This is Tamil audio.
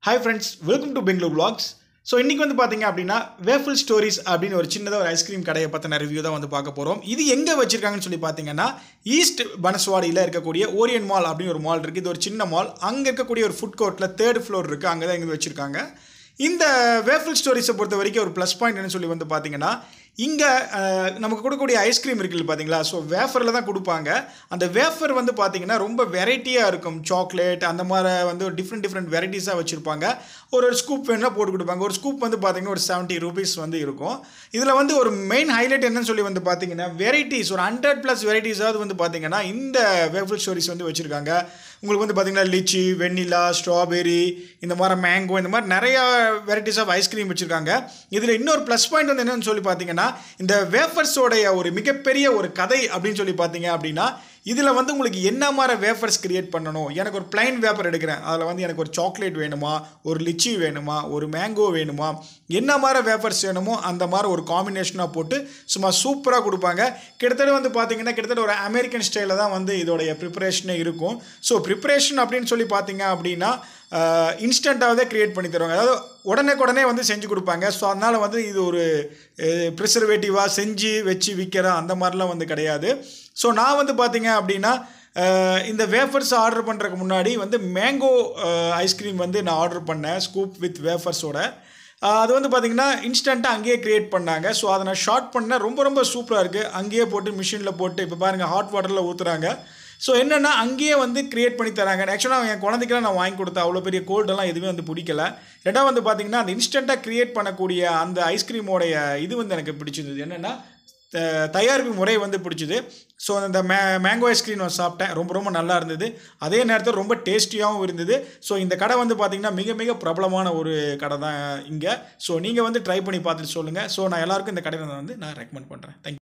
hi friends welcome to Bangalore vlogs so இன்றைக்கி வந்து பார்த்தீங்க அப்படின்னா வேஃபிள் ஸ்டோரிஸ் அப்படின்னு ஒரு சின்னதாக ஒரு ஐஸ்கிரீம் கடையை பற்றின ரிவ்யூ தான் வந்து பார்க்க போகிறோம் இது எங்கே வச்சிருக்காங்கன்னு சொல்லி பார்த்தீங்கன்னா ஈஸ்ட் பனஸ்வாடியில் இருக்கக்கூடிய ஓரியன் மால் அப்படின்னு ஒரு மால் இருக்குது இது ஒரு சின்ன மால் அங்கே இருக்கக்கூடிய ஒரு ஃபுட் கோர்ட்டில் தேர்ட் ஃப்ளோர் இருக்குது அங்கே தான் இங்கே வச்சுருக்காங்க இந்த வேஃபிள் ஸ்டோரிஸை பொறுத்த வரைக்கும் ஒரு ப்ளஸ் பாயிண்ட் என்ன சொல்லி வந்து பார்த்தீங்கன்னா இங்கே நமக்கு கொடுக்கக்கூடிய ஐஸ்கிரீம் இருக்குல்ல பார்த்தீங்களா ஸோ வேஃபரில் தான் கொடுப்பாங்க அந்த வேஃபர் வந்து பார்த்தீங்கன்னா ரொம்ப வெரைட்டியாக இருக்கும் சாக்லேட் அந்த மாதிரி வந்து டிஃப்ரெண்ட் டிஃப்ரெண்ட் வெரைட்டிஸாக வச்சுருப்பாங்க ஒரு ஒரு ஸ்கூப் வேணால் போட்டு கொடுப்பாங்க ஒரு ஸ்கூப் வந்து பார்த்தீங்கன்னா ஒரு செவன்ட்டி ருபீஸ் வந்து இருக்கும் இதில் வந்து ஒரு மெயின் ஹைலைட் என்னன்னு சொல்லி வந்து பார்த்தீங்கன்னா வெரைட்டிஸ் ஒரு ஹண்ட்ரட் ப்ளஸ் வெரைட்டிஸாவது வந்து பார்த்தீங்கன்னா இந்த வேஃபிள் ஸ்டோரிஸ் வந்து வச்சுருக்காங்க உங்களுக்கு வந்து பார்த்தீங்கன்னா லிச்சி வெண்ணிலா ஸ்ட்ராபெரி இந்த மாதிரி மேங்கோ இந்த மாதிரி நிறையா வெரைட்டிஸ் ஆஃப் ஐஸ்கிரீம் வச்சுருக்காங்க இதில் இன்னொரு ப்ளஸ் பாயிண்ட் வந்து என்னன்னு சொல்லி பார்த்தீங்கன்னா இந்த வேஃபர்ஸோடைய ஒரு மிகப்பெரிய ஒரு கதை அப்படின்னு சொல்லி பார்த்தீங்க அப்படின்னா இதில் வந்து உங்களுக்கு என்ன மாதிரி வேஃபர்ஸ் கிரியேட் பண்ணணும் எனக்கு ஒரு பிளைன் வேப்பர் எடுக்கிறேன் அதில் வந்து எனக்கு ஒரு சாக்லேட் வேணுமா ஒரு லிச்சி வேணுமா ஒரு மேங்கோ வேணுமா என்ன மாதிரி வேஃபர்ஸ் வேணுமோ அந்த மாதிரி ஒரு காம்பினேஷனாக போட்டு சும்மா சூப்பராக கொடுப்பாங்க கிட்டத்தட்ட வந்து பார்த்தீங்கன்னா கிட்டத்தட்ட ஒரு அமெரிக்கன் ஸ்டைலில் தான் வந்து இதோடைய ப்ரிப்பரேஷனே இருக்கும் ஸோ ப்ரிப்பரேஷன் அப்படின்னு சொல்லி பார்த்தீங்க அப்படின்னா இன்ஸ்டண்ட்டாகவே க்ரியேட் பண்ணி தருவாங்க அதாவது உடனே உடனே வந்து செஞ்சு கொடுப்பாங்க ஸோ அதனால் வந்து இது ஒரு ப்ரிசர்வேட்டிவாக செஞ்சு வச்சு விற்கிற அந்த மாதிரிலாம் வந்து கிடையாது ஸோ நான் வந்து பார்த்தீங்க அப்படின்னா அஹ், இந்த வேஃபர்ஸ் ஆர்டர் பண்ணுறதுக்கு முன்னாடி வந்து மேங்கோ ஐஸ்கிரீம் வந்து நான் ஆர்டர் பண்ணேன் ஸ்கூப் வித் வேஃபர்ஸோட அது வந்து பார்த்தீங்கன்னா இன்ஸ்டண்ட்டாக அங்கேயே க்ரியேட் பண்ணாங்க ஸோ அதை நான் ஷார்ட் பண்ணேன் ரொம்ப ரொம்ப சூப்பராக இருக்குது அங்கேயே போட்டு மிஷினில் போட்டு இப்போ பாருங்கள் ஹாட் வாட்டரில் ஊற்றுறாங்க ஸோ என்னென்னா அங்கேயே வந்து கிரியேட் பண்ணி தராங்க ஆக்சுவலாக என் குழந்தைக்கெல்லாம் நான் வாங்கி கொடுத்தேன் அவ்வளோ பெரிய கோல்டெல்லாம் எதுவுமே வந்து பிடிக்கல ரெண்டாவது வந்து பார்த்தீங்கன்னா அந்த இன்ஸ்டண்ட்டாக கிரியேட் பண்ணக்கூடிய அந்த ஐஸ்கிரீமோடைய இது வந்து எனக்கு பிடிச்சிருந்தது என்னென்னா த- தயாரிப்பு முறை வந்து பிடிச்சிது ஸோ அந்த மே மேங்கோ ஐஸ்கிரீம் நான் சாப்பிட்டேன் ரொம்ப ரொம்ப நல்லா இருந்தது அதே நேரத்தில் ரொம்ப டேஸ்டியாகவும் இருந்தது ஸோ இந்த கடை வந்து பார்த்திங்கன்னா மிக மிக பிரபலமான ஒரு கடை தான் இங்கே ஸோ நீங்கள் வந்து ட்ரை பண்ணி பார்த்துட்டு சொல்லுங்கள் ஸோ நான் எல்லாருக்கும் இந்த கடையை வந்து நான் ரெக்கமெண்ட் பண்ணுறேன் தேங்க்யூ